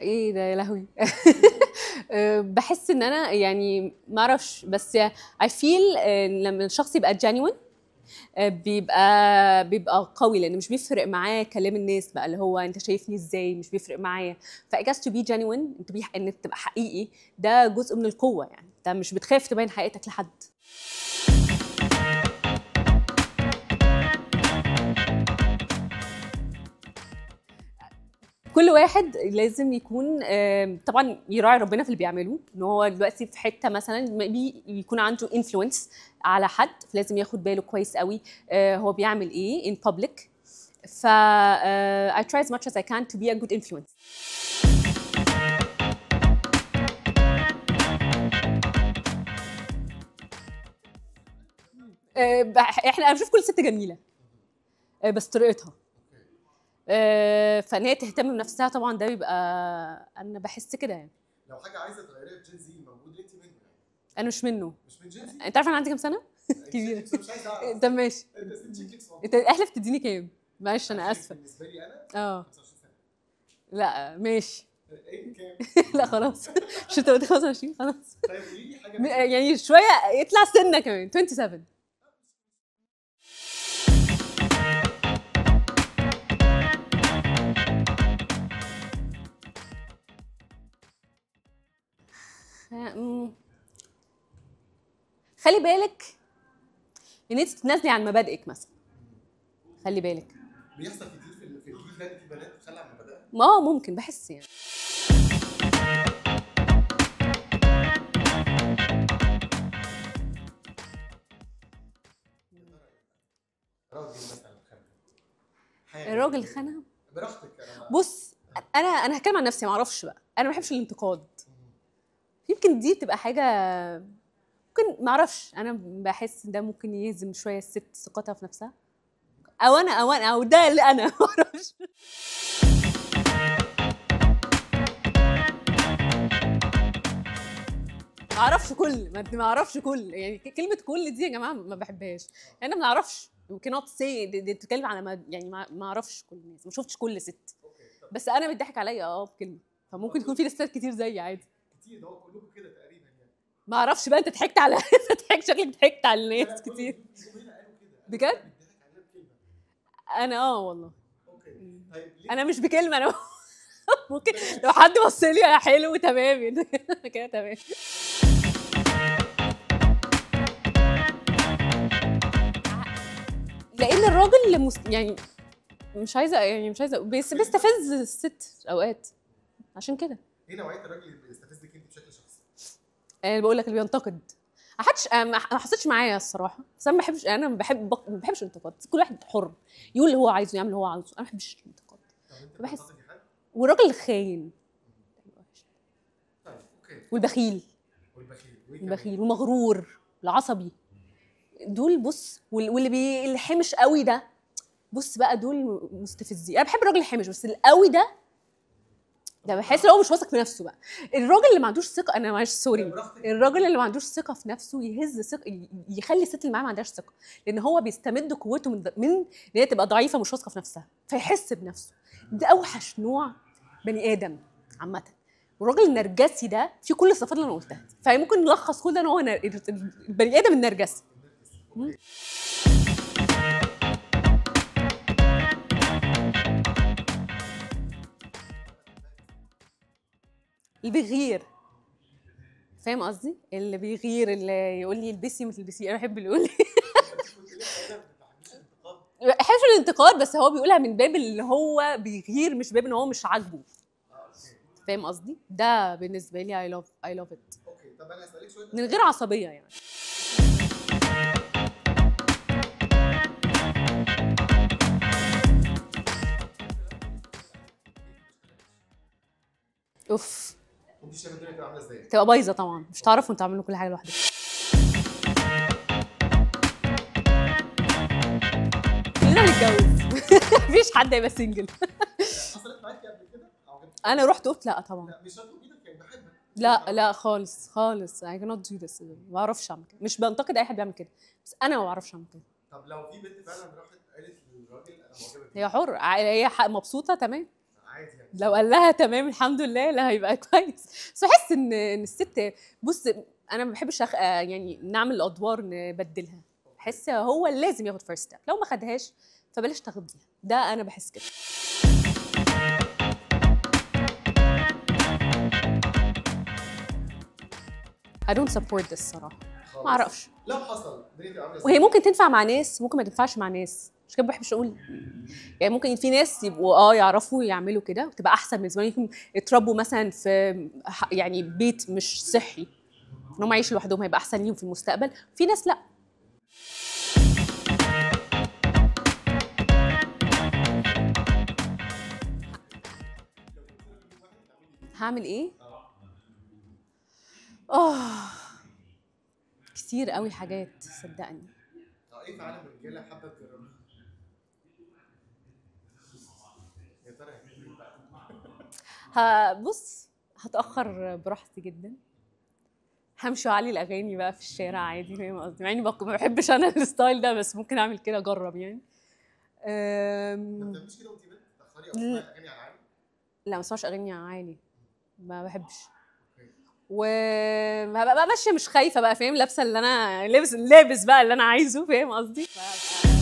ايه ده يا لهوي آه، بحس ان انا يعني ما اعرفش بس I feel آه، لما الشخص يبقى genuine آه، بيبقى بيبقى قوي لان مش بيفرق معاه كلام الناس بقى اللي هو انت شايفني ازاي مش بيفرق معايا ف I guess to be genuine انت بي... انك تبقى حقيقي ده جزء من القوه يعني انت مش بتخاف تبين حقيقتك لحد كل واحد لازم يكون آم، طبعا يراعي ربنا في اللي بيعمله ان هو دلوقتي في حته مثلا maybe يكون عنده انفلونس على حد فلازم ياخد باله كويس قوي آه، هو بيعمل ايه in public ف آه، I try as much as I can to be a good influence آه، بح- احنا انا بشوف كل ست جميله آه، بس طريقتها آه، فان هي تهتم بنفسها طبعا ده بيبقى انا بحس كده يعني لو حاجه عايزه تغيريها في جين زي موجود انت منه يعني انا مش منه مش من جين زي انت عارف انا عندي كام سنه كبيرة. كبيره مش عايز اعرف طب ماشي انت ست شكلك صغير انت احلف تديني كام معلش انا اسفه بالنسبه لي انا اه 25 سنه لا ماشي ايه كام لا خلاص مش انت قلت 25 خلاص طيب قولي لي حاجه م- يعني شويه يطلع سنه كمان 27 أمم. خلي بالك ان انت تتنازلي عن مبادئك مثلا خلي بالك بيحصل كتير في ال- في الجيل ده إن في بنات بتخلع عن مبادئها ما هو ممكن بحس يعني راجل مثلا خانها حاجة الراجل كده. خانها براحتك انا ما- بص انا انا هتكلم عن نفسي ما اعرفش بقى انا ما بحبش الانتقاد يمكن دي تبقى حاجه ممكن ما اعرفش انا بحس ده ممكن يهزم شويه الست ثقتها في نفسها او انا او انا او ده اللي انا ما اعرفش ما اعرفش كل ما ما اعرفش كل يعني ك- كلمه كل دي يا جماعه ما بحبهاش انا ما اعرفش يمكن نوت سي بتتكلم على ما يعني ما ما اعرفش كل الناس ما شفتش كل ست اوكي طب بس انا بيضحك عليا اه بكلمه فممكن يكون في ستات كتير زيي عادي كتير ده هو كلكم كده تقريبا يعني ما اعرفش بقى انت ضحكت على انت ضحكت شكلك ضحكت على لا، الناس كل كتير الجمهور هنا قالوا كده بجد؟ بيضحك علينا بكلمه انا اه والله اوكي طيب ليه انا مش بكلمه انا ممكن لو حد بص لي يا حلو تمام أنا كده تمام لان الراجل مس... يعني مش عايزه يعني مش عايزه بس بيستفز الست اوقات عشان كده ايه نوعيه الراجل اللي بيستفزك انت بشكل شخصي؟ انا بقول لك اللي بينتقد ما حدش آه، ما ما حصلتش معايا الصراحه بس انا ما بحبش انا بحب ما بحبش الانتقاد كل واحد حر يقول اللي هو عايزه يعمل اللي هو عاوزه انا ما بحبش الانتقاد طب انت بحس- بتنتقدي حد؟ والراجل الخاين طيب اوكي والبخيل والبخيل وإيه كمان؟ البخيل والمغرور العصبي دول بص وال- واللي بي... اللي حمش قوي ده بص بقى دول مستفزين انا بحب الراجل الحمش بس القوي ده ده بحس ان هو مش واثق في نفسه بقى الراجل اللي ما عندوش ثقه انا معلش سوري براحتك. الراجل اللي ما عندوش ثقه في نفسه يهز ثقه ي- يخلي الست اللي معاه ما عندهاش ثقه لان هو بيستمد قوته من من ان هي تبقى ضعيفه مش واثقه في نفسها فيحس بنفسه ده اوحش نوع بني ادم عامه والراجل النرجسي ده فيه كل الصفات اللي انا قلتها دي. فممكن نلخص كل ده ان هو نر- البني ادم النرجسي اوكي اللي بيغير فاهم قصدي؟ اللي بيغير اللي يقول لي البسي ما تلبسي انا بحب اللي يقول لي كنت لسه قايله ما بتحبيش الانتقاد بحبش الانتقاد بس هو بيقولها من باب اللي هو بيغير مش باب ان هو مش عاجبه اه اوكي فاهم قصدي؟ ده بالنسبه لي اي لاف اي لاف ات اوكي طب انا هسالك شويه من غير عصبيه يعني اوف وانت شايفه الدنيا تبقى عامله ازاي؟ تبقى بايظه طبعا مش هتعرفوا انتوا تعملوا كل حاجه لوحدكم كلنا هنتجوز مفيش حد هيبقى سنجل حصلت معاكي قبل كده؟ او غير- انا رحت قلت لا طبعا لا مش هتقول ايدك يعني بحبك لا لا خالص خالص I cannot do this ما بعرفش اعمل كده مش بنتقد اي حد بيعمل كده بس انا ما بعرفش اعمل كده طب لو في بنت فعلا راحت قالت للراجل انا معجبه بيك هي حر ع- هي ح- مبسوطه تمام عادي يعني لو قال لها تمام الحمد لله لا هيبقى كويس بس بحس ان ان الست بص انا ما بحبش أخ... آه يعني نعمل الادوار نبدلها بحس هو اللي لازم ياخد فيرست ستيب لو ما خدهاش فبلاش تاخديها ده انا بحس كده I don't support this الصراحه خالص. ما اعرفش لو حصل الدنيا تبقى عامله وهي ممكن تنفع مع ناس ممكن ما تنفعش مع ناس مش كده ما بحبش اقول يعني ممكن في ناس يبقوا اه يعرفوا يعملوا كده وتبقى احسن بالنسبه لهم يمكن اتربوا مثلا في ح- يعني بيت مش صحي ان هم يعيشوا لوحدهم هيبقى احسن ليهم في المستقبل في ناس لا هعمل ايه؟ اه كتير قوي حاجات صدقني اه ايه في عالم الرجاله حابه تجربها؟ يا ترى هيعملوا ايه بقى؟ هبص هتأخر براحتي جدا همشي وأعلي الأغاني بقى في الشارع عادي فاهم قصدي مع إني بق- ما بحبش أنا الستايل ده بس ممكن أعمل كده أجرب يعني ما أم... بتعمليش كده وانت بنت تاخري او تسمعي اغاني على العالم؟ لا ما اسمعش أغاني عالي ما بحبش وهبقى بقى ماشية مش خايفة بقى فاهم لابسة اللي أنا لابس لابس بقى اللي أنا عايزه فاهم قصدي ف-